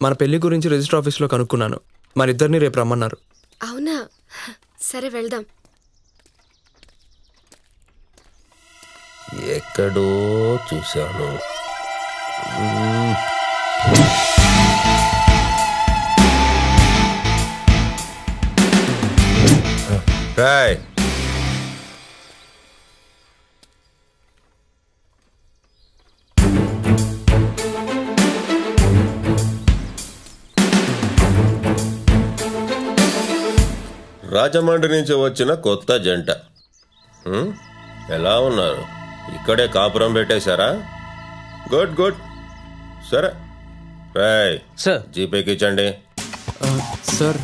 మన పెళ్లి గురించి రిజిస్టర్ ఆఫీస్లో కనుక్కున్నాను మన ఇద్దరిని రేపు రమ్మన్నారు అవునా సరే వెళ్దాం ఎక్కడో చూశాను మ్మ్. రాయ్ రాజమండ్రి నుంచి వచ్చిన కొత్త జంట హ్మ్? ఎలా ఉన్నారు ఇక్కడే కాపురం పెట్టేశారా గుడ్ గుడ్ సరే రాయ్ సార్ జీపేకి ఇచ్చండి సార్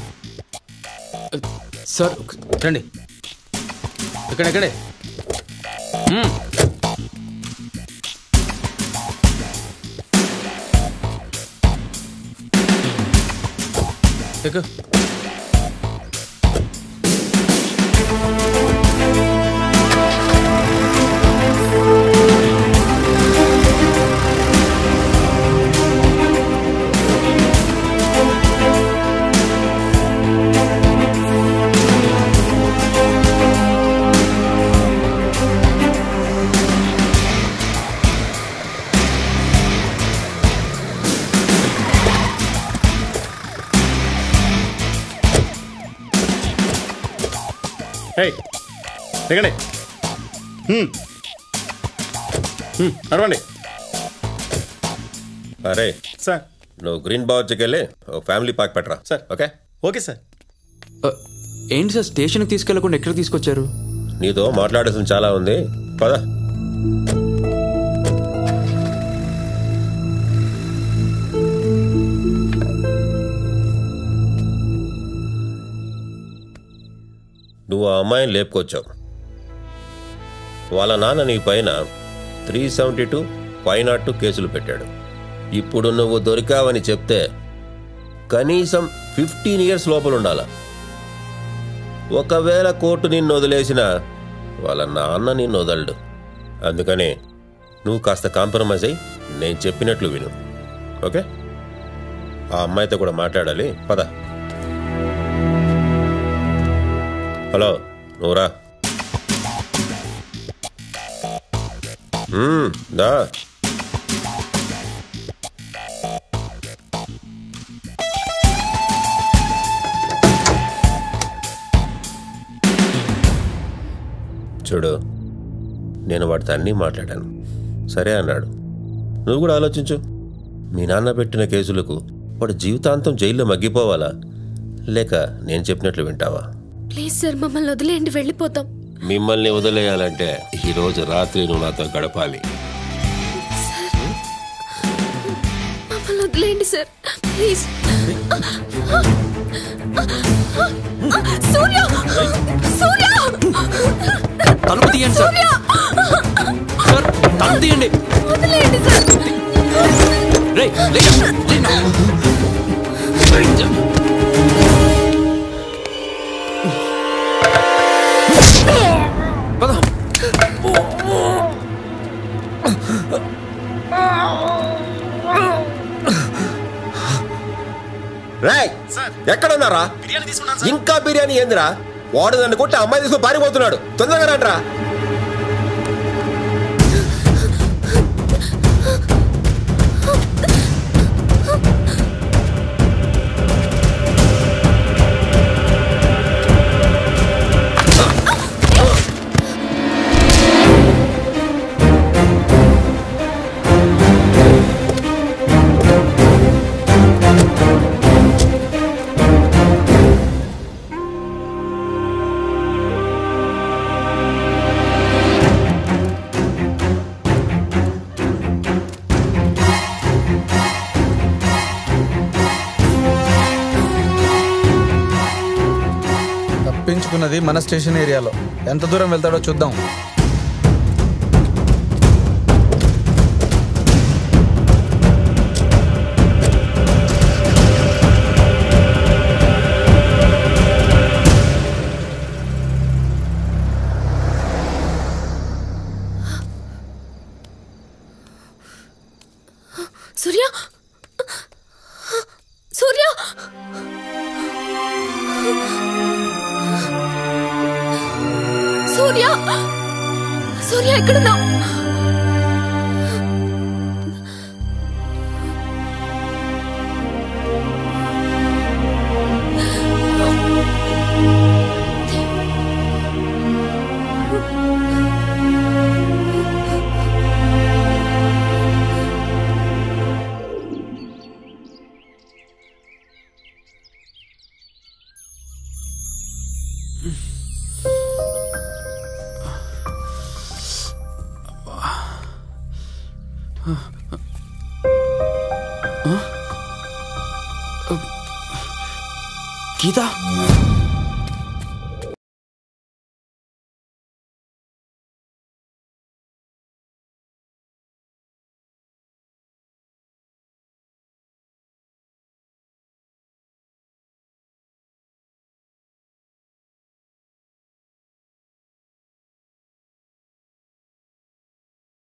సార్ రండి ఇక్కడ ఇక్కడే మ్మ్. ఎక్కు ఏయ్ దిగండి హ్మ్. హ్మ్, నడవండి అరే సార్ నువ్వు గ్రీన్ బావర్చ్కి వెళ్ళి ఓ ఫ్యామిలీ ప్యాక్ పెట్టరా సార్. ఓకే ఓకే సార్ ఆ, ఏంటి సార్ స్టేషన్కి తీసుకెళ్లకుండా ఎక్కడ తీసుకొచ్చారు నీతో మాట్లాడాల్సింది చాలా ఉంది పద నువ్వు ఆ అమ్మాయిని లేపుకొచ్చావు వాళ్ళ నాన్న నీ పైన three seventy two five naught two కేసులు పెట్టాడు ఇప్పుడు నువ్వు దొరికావని చెప్తే కనీసం ఫిఫ్టీన్ ఇయర్స్ లోపల ఉండాలా ఒకవేళ కోర్టు నిన్ను వదిలేసినా వాళ్ళ నాన్న నిన్ను వదలడు అందుకని నువ్వు కాస్త కాంప్రమైజ్ అయ్యి నేను చెప్పినట్లు విను ఓకే ఆ అమ్మాయితో కూడా మాట్లాడాలి పద హలో నువ్వురా మ్మ్, దా చూడు నేను వాడితో అన్నీ మాట్లాడాను సరే అన్నాడు నువ్వు కూడా ఆలోచించు మీ నాన్న పెట్టిన కేసులకు వాడు జీవితాంతం జైల్లో మగ్గిపోవాలా లేక నేను చెప్పినట్లు వింటావా ప్లీజ్ సార్ మమ్మల్ని వదిలేయండి వెళ్ళిపోతాం మిమ్మల్ని వదిలేయాలంటే ఈరోజు రాత్రి నువ్వు నాతో గడపాలి మమ్మల్ని వదిలేయండి సార్ ప్లీజ్ సూర్య సూర్య తలుపు తీయండి సార్ సార్ తలుపు తీయండి వదిలేయండి సార్ రే పద రాయ్ ఎక్కడున్నారా ఇంకా బిర్యానీ ఏందిరా వాడు నన్ను కొట్టి అమ్మాయి తీసుకుని పారిపోతున్నాడు తొందరగా రండ్రా తప్పించుకున్నది మన స్టేషన్ ఏరియాలో ఎంత దూరం వెళ్తాడో చూద్దాం సూర్య సూర్య సూర్య సూర్య ఎక్కడున్నావు గీత